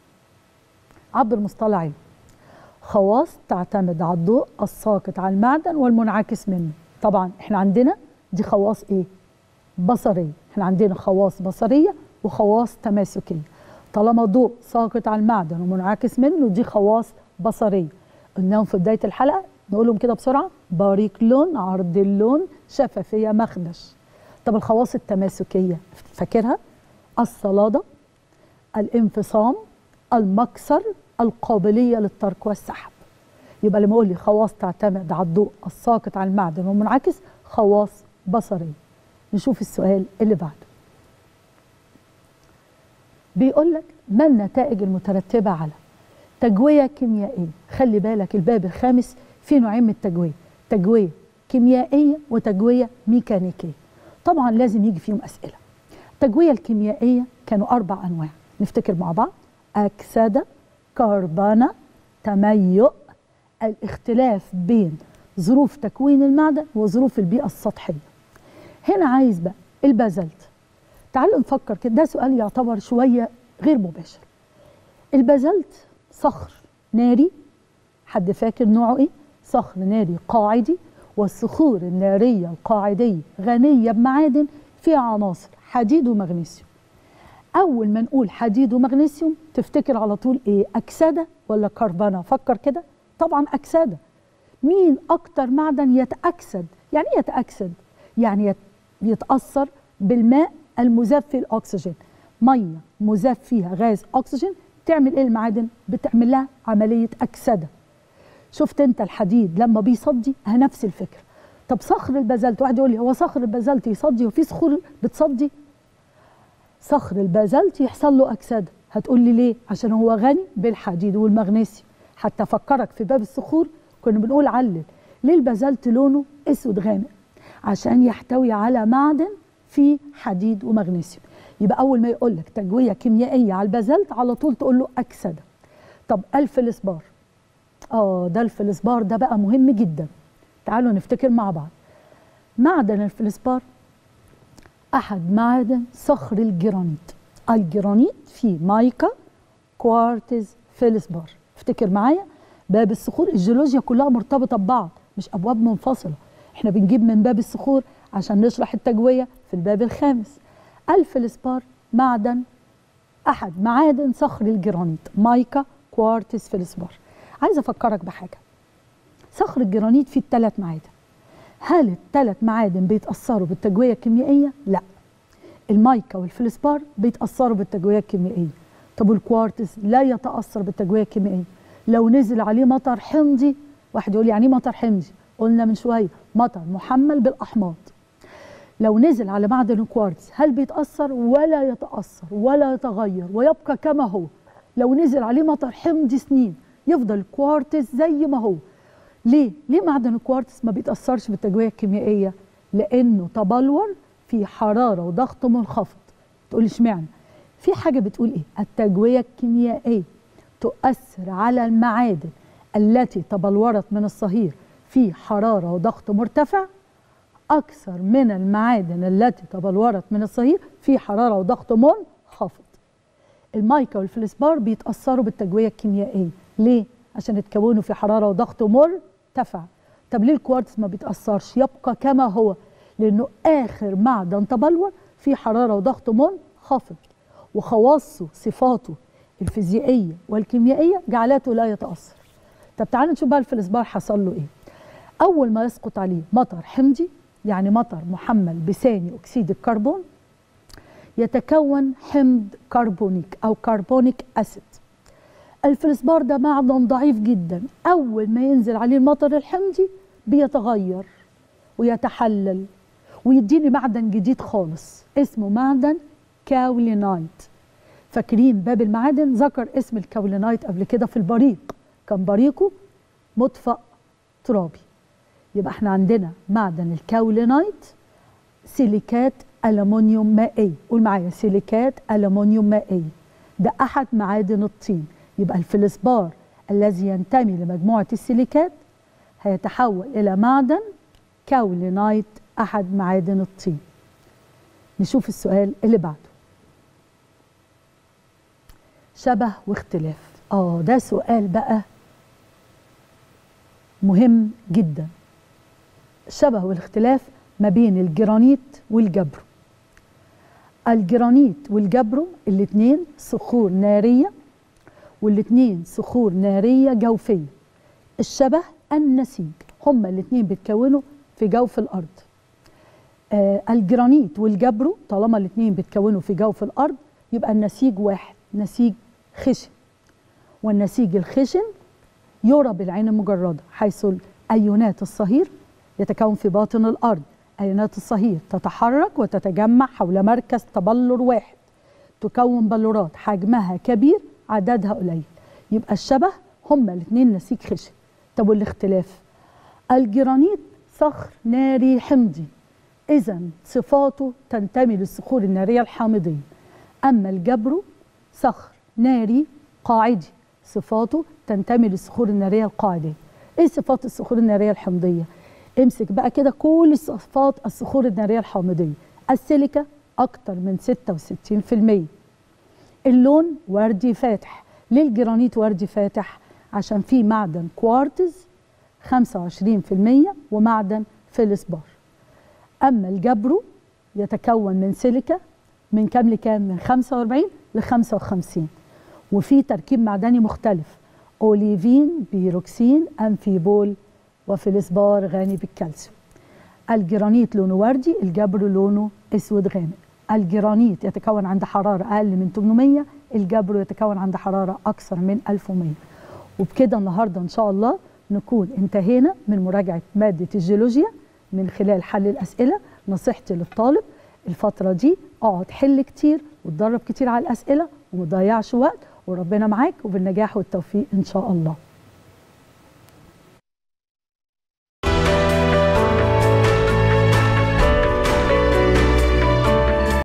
عبر مصطلح علم خواص تعتمد على الضوء الساقط على المعدن والمنعكس منه طبعا احنا عندنا دي خواص ايه بصريه احنا عندنا خواص بصريه وخواص تماسكيه طالما ضوء ساقط على المعدن ومنعكس منه دي خواص بصريه قلناهم في بدايه الحلقه نقولهم كده بسرعه باريك لون عرض اللون شفافيه مخدش طب الخواص التماسكيه فاكرها الصلاده الانفصام المكسر القابليه للترك والسحب يبقى لما اقول لي خواص تعتمد على الضوء الساقط على المعدن والمنعكس خواص بصريه نشوف السؤال اللي بعده بيقول لك ما النتائج المترتبه على تجويه كيميائيه خلي بالك الباب الخامس فيه نوعين من التجويه تجويه كيميائيه وتجويه ميكانيكيه طبعا لازم يجي فيهم اسئله التجويه الكيميائيه كانوا اربع انواع نفتكر مع بعض اكسده كربنه تميؤ الاختلاف بين ظروف تكوين المعدن وظروف البيئه السطحيه هنا عايز بقى البازلت تعالوا نفكر كده ده سؤال يعتبر شويه غير مباشر البازلت صخر ناري حد فاكر نوعه ايه صخر ناري قاعدي والصخور الناريه القاعديه غنيه بمعادن فيها عناصر حديد ومغنيسيوم اول ما نقول حديد ومغنيسيوم تفتكر على طول ايه اكسده ولا كربنه فكر كده طبعا اكسده مين اكتر معدن يتاكسد يعني ايه يتاكسد يعني يتاثر بالماء المذاب في الاكسجين ميه مذاب فيها غاز اكسجين تعمل ايه المعادن بتعمل لها عمليه اكسده شفت انت الحديد لما بيصدي نفس الفكره طب صخر البازلت واحد يقول لي هو صخر البازلت يصدي وفي صخور بتصدي صخر البازلت يحصل له اكسده هتقول لي ليه عشان هو غني بالحديد والمغنيسيوم حتى افكرك في باب الصخور كنا بنقول علل ليه البازلت لونه اسود غامق عشان يحتوي على معدن فيه حديد ومغنيسيوم يبقى اول ما يقول لك تجويه كيميائيه على البازلت على طول تقول له اكسده طب الفلسبار اه ده الفلسبار ده بقى مهم جدا تعالوا نفتكر مع بعض معدن الفلسبار احد معادن صخر الجرانيت الجرانيت فيه مايكا كوارتز فلسبار افتكر معايا باب الصخور الجيولوجيا كلها مرتبطه ببعض مش ابواب منفصله احنا بنجيب من باب الصخور عشان نشرح التجويه في الباب الخامس الفلسبار معدن احد معادن صخر الجرانيت مايكا كوارتز فلسبار عايز افكرك بحاجه صخر الجرانيت فيه الثلاث معادن هل الثلاث معادن بيتاثروا بالتجويه الكيميائيه لا المايكا والفلسبار بيتاثروا بالتجويه الكيميائيه طب الكوارتز لا يتاثر بالتجويه الكيميائيه لو نزل عليه مطر حمضي واحد يقول يعني ايه مطر حمضي قلنا من شويه مطر محمل بالاحماض لو نزل على معدن الكوارتز هل بيتاثر ولا يتاثر ولا يتغير ويبقى كما هو لو نزل عليه مطر حمضي سنين يفضل الكوارتز زي ما هو ليه ليه معدن الكوارتز ما بيتاثرش بالتجويه الكيميائيه لانه تبلور في حراره وضغط منخفض تقول اشمعنى في حاجه بتقول ايه التجويه الكيميائيه تؤثر على المعادن التي تبلورت من الصهير في حراره وضغط مرتفع أكثر من المعادن التي تبلورت من الصهيل في حرارة وضغط منخفض المايكا والفلسبار بيتأثروا بالتجوية الكيميائية ليه؟ عشان يتكونوا في حرارة وضغط مرتفع طب ليه الكوارتز ما بيتأثرش يبقى كما هو لأنه آخر معدن تبلور في حرارة وضغط منخفض وخواصه صفاته الفيزيائية والكيميائية جعلته لا يتأثر طب تعالوا نشوف بقى الفلسبار حصل له ايه أول ما يسقط عليه مطر حمضي يعني مطر محمل بثاني أكسيد الكربون يتكون حمض كربونيك أو كربونيك أسيد الفلسبار ده معدن ضعيف جدا أول ما ينزل عليه المطر الحمضي بيتغير ويتحلل ويديني معدن جديد خالص اسمه معدن كاولينايت فاكرين باب المعادن ذكر اسم الكاولينايت قبل كده في البريق كان بريقه مطفأ ترابي يبقى احنا عندنا معدن الكاولينايت سيليكات ألمونيوم مائي قول معايا سيليكات ألمونيوم مائي ده أحد معادن الطين يبقى الفلسبار الذي ينتمي لمجموعة السيليكات هيتحول إلى معدن كاولينايت أحد معادن الطين نشوف السؤال اللي بعده شبه واختلاف اه ده سؤال بقى مهم جدا الشبه والاختلاف ما بين الجرانيت والجبرو الجرانيت والجبرو الاثنين صخور ناريه والاثنين صخور ناريه جوفيه الشبه النسيج هما الاثنين بيتكونوا في جوف الارض آه الجرانيت والجبرو طالما الاثنين بيتكونوا في جوف الارض يبقى النسيج واحد نسيج خشن والنسيج الخشن يرى بالعين المجرده حيث الايونات الصهير يتكون في باطن الارض ايونات الصهير تتحرك وتتجمع حول مركز تبلور واحد تكون بلورات حجمها كبير عددها قليل يبقى الشبه هما الاثنين نسيج خشن طب والاختلاف الجرانيت صخر ناري حمضي اذا صفاته تنتمي للصخور الناريه الحامضيه اما الجبرو صخر ناري قاعدي صفاته تنتمي للصخور الناريه القاعديه ايه صفات الصخور الناريه الحمضيه امسك بقى كده كل صفات الصخور الناريه الحامضيه السيليكا اكتر من 66% اللون وردي فاتح ليه الجرانيت وردي فاتح عشان فيه معدن كوارتز 25% ومعدن فلسبار اما الجبرو يتكون من سيليكا من كام لكام من 45 ل 55 وفي تركيب معدني مختلف اوليفين بيروكسين امفيبول وفلسبار غني بالكالسيوم الجرانيت لونه وردي الجبر لونه اسود غامق الجرانيت يتكون عند حراره اقل من 800 الجبر يتكون عند حراره اكثر من 1100 وبكده النهارده ان شاء الله نكون انتهينا من مراجعه ماده الجيولوجيا من خلال حل الاسئله نصيحتي للطالب الفتره دي اقعد حل كتير وتدرب كتير على الاسئله وما تضيعش وقت وربنا معاك وبالنجاح والتوفيق ان شاء الله